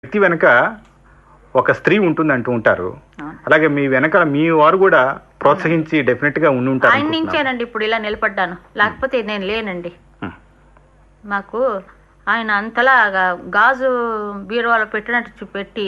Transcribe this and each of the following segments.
వ్యక్తి వెనక ఒక స్త్రీ ఉంటుంది అంటూ ఉంటారు అవును. అలాగే మీ వెనకాల మీ వారు కూడా ప్రోత్సహించి డెఫినెట్ గా ఉండి ఉంటారు ఆయన అనుకుంటున్నాను. నుంచేనండి ఇప్పుడు ఇలా నిలబడ్డాను లేకపోతే నేను లేనండి ఉం. మాకు ఆయన అంతలా గా- గాజు బీరువాలో పెట్టినట్టు చూ- పెట్టి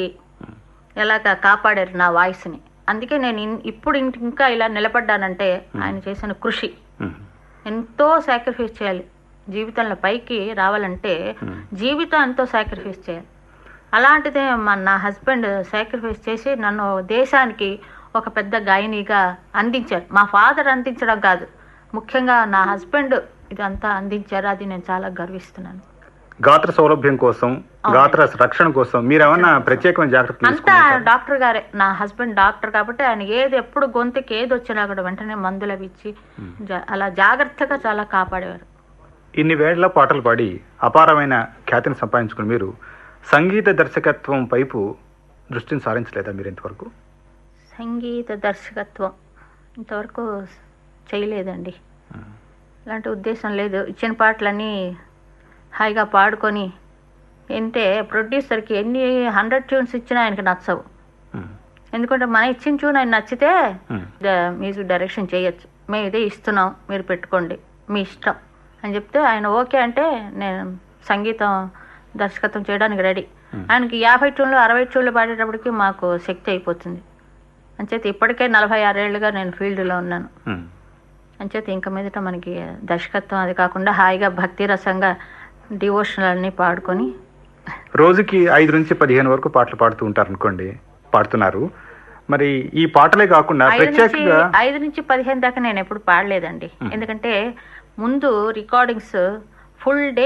ఎలాగ కాపాడారు నా వాయిస్ని అందుకే నేను ఇన్- ఇప్పుడు ఇంక- ఇంకా ఇలా నిలబడ్డానంటే ఆయన చేసిన కృషి ఉం. ఎంతో సాక్రిఫైస్ చేయాలి జీవితంలో పైకి రావాలంటే జీవితం ఎంతో సాక్రిఫైస్ చేయాలి అలాంటిదే మా నా హస్బెండ్ సాక్రిఫైస్ చేసి నన్ను దేశానికి ఒక పెద్ద గాయనిగా అందించారు మా ఫాదర్ అందించడం కాదు ముఖ్యంగా నా హస్బెండ్ ఇదంతా అందించారు అది నేను చాలా గర్విస్తున్నాను గాత్ర సౌలభ్యం కోసం గాత్ర రక్షణ కోసం మీరేమన్నా ప్రత్యేకమైన జాగ్రత్తలు అంతా తీసుకున్నారు డాక్టర్ గారే నా హస్బెండ్ డాక్టర్ కాబట్టి ఆయన ఏది ఎప్పుడు గొంతుకి ఏది వచ్చినా కూడా వెంటనే మందులు అవి ఇచ్చి జా- అలా జాగ్రత్తగా చాలా కాపాడేవారు ఇన్ని వేళ్ల పాటలు పాడి అపారమైన ఖ్యాతిని సంపాదించుకుని మీరు సంగీత దర్శకత్వం వైపు దృష్టిని సారించలేదా మీరు ఇంతవరకు సంగీత దర్శకత్వం ఇంతవరకు చేయలేదండి ఇలాంటి ఉద్దేశం లేదు ఇచ్చిన పాటలన్నీ హాయిగా పాడుకొని ఏంటే ప్రొడ్యూసర్కి ఎన్ని హండ్రెడ్ ట్యూన్స్ ఇచ్చినా ఆయనకి నచ్చవు ఉం. ఎందుకంటే మన ఇచ్చిన ట్యూన్ ఆయన నచ్చితే ఉం. ద- మ్యూజిక్ డైరెక్షన్ చేయొచ్చు మేము ఇదే ఇస్తున్నాం మీరు పెట్టుకోండి మీ ఇష్టం అని చెప్తే ఆయన ఓకే అంటే నేను సంగీతం దర్శకత్వం చేయడానికి రెడీ ఆయనకి యాభై ట్యూన్లు అరవై ట్యూన్లు పాడేటప్పటికి మాకు శక్తి అయిపోతుంది అంచేత ఇప్పటికే నలభై ఆరేళ్లుగా నేను ఫీల్డ్లో ఉన్నాను ఉం. అంచేత ఇంక మీదట మనకి దర్శకత్వం అది కాకుండా హాయిగా భక్తి రసంగా డివోషనల్ అన్ని పాడుకొని రోజుకి ఐదు నుంచి పదిహేను వరకు పాటలు పాడుతూ ఉంటారు అనుకోండి పాడుతున్నారు మరి ఈ పాటలే కాకుండా ఐదు నుంచి ప్రత్యేకంగా ఐదు నుంచి పదిహేను దాకా నేను ఎప్పుడు పాడలేదండి ఎందుకంటే ముందు రికార్డింగ్స్ ఫుల్ డే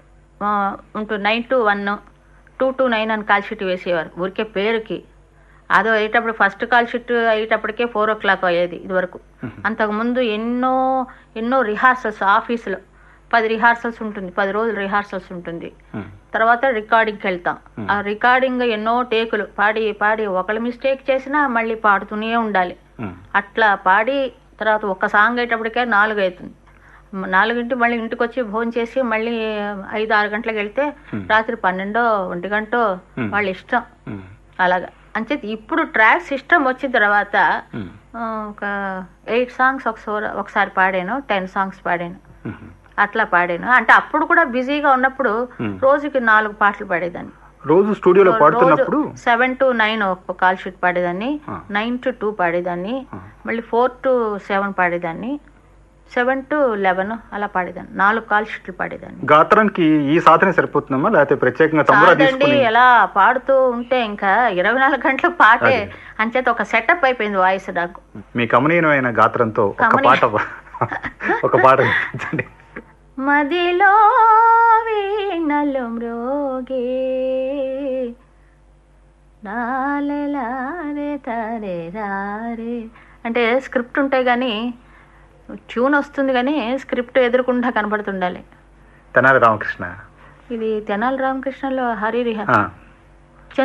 ఉంటుంది nine to one two to nine అని కాల్ షీట్ వేసేవారు ఊరికే పేరుకి అదో అయ్యేటప్పుడు ఫస్ట్ కాల్ షీట్ అయ్యేటప్పటికే ఫోర్ ఓ క్లాక్ అయ్యేది ఇదివరకు అంతకుముందు ఎన్నో ఎన్నో రిహార్సల్స్ ఆఫీసులో పది రిహార్సల్స్ ఉంటుంది పది రోజులు రిహార్సల్స్ ఉంటుంది ఉం. తర్వాత రికార్డింగ్కి వెళ్తాం ఆ రికార్డింగ్ ఎన్నో టేకులు పాడి పాడి ఒకళ్ళు మిస్టేక్ చేసినా మళ్ళీ పాడుతూనే ఉండాలి ఉం. అట్లా పాడి తర్వాత ఒక సాంగ్ అయ్యేటప్పటికే నాలుగు అవుతుంది మ- నాలుగింటి మళ్ళీ ఇంటికి వచ్చి భోజనం చేసి మళ్ళీ ఐదు ఆరు గంటలకు వెళ్తే రాత్రి పన్నెండో ఒంటి గంటో వాళ్ళ ఇష్టం ఉం. అలాగా అంచేత ఇప్పుడు ట్రాక్ సిస్టమ్ వచ్చిన తర్వాత ఉం. ఆ, ఒక ఎయిట్ సాంగ్స్ ఒకసారి ఒకసారి పాడాను టెన్ సాంగ్స్ పాడాను ఉం. అట్లా పాడాను అంటే అప్పుడు కూడా బిజీగా ఉన్నప్పుడు రోజుకి నాలుగు పాటలు పాడేదాన్ని రోజు స్టూడియోలో పాడుతున్నప్పుడు సెవెన్ టు నైన్ ఒక కాల్ షీట్ పాడేదాన్ని నైన్ టు టూ పాడేదాన్ని మళ్ళీ ఫోర్ టు సెవెన్ పాడేదాన్ని సెవెన్ టు లెవెన్ అలా పాడేదాన్ని నాలుగు కాల్ షీట్లు పాడేదాన్ని గాత్రానికి ఈ సాధన సరిపోతుందమ్మా లేకపోతే ప్రత్యేకంగా తమ్ముడా కాదండి తీసుకుని ఎలా పాడుతూ ఉంటే ఇంకా ఇరవై నాలుగు గంటలు పాటే అంచేత ఒక సెటప్ అయిపోయింది వాయిస్ నాకు మీ కమనీయమైన గాత్రంతో ఒక కమనీయ- పాట ఒక పాట వినిపించండి మదిలో వీణలు మ్రోగే లాలెలారే తారే రారే అంటే స్క్రిప్ట్ ఉంటాయి కానీ ట్యూన్ వస్తుంది కానీ స్క్రిప్ట్ ఎదురుకుండా కనబడుతుండాలి తెనాలి రామకృష్ణ ఇది తెనాలి రామకృష్ణలో హరి రిహ ఆ,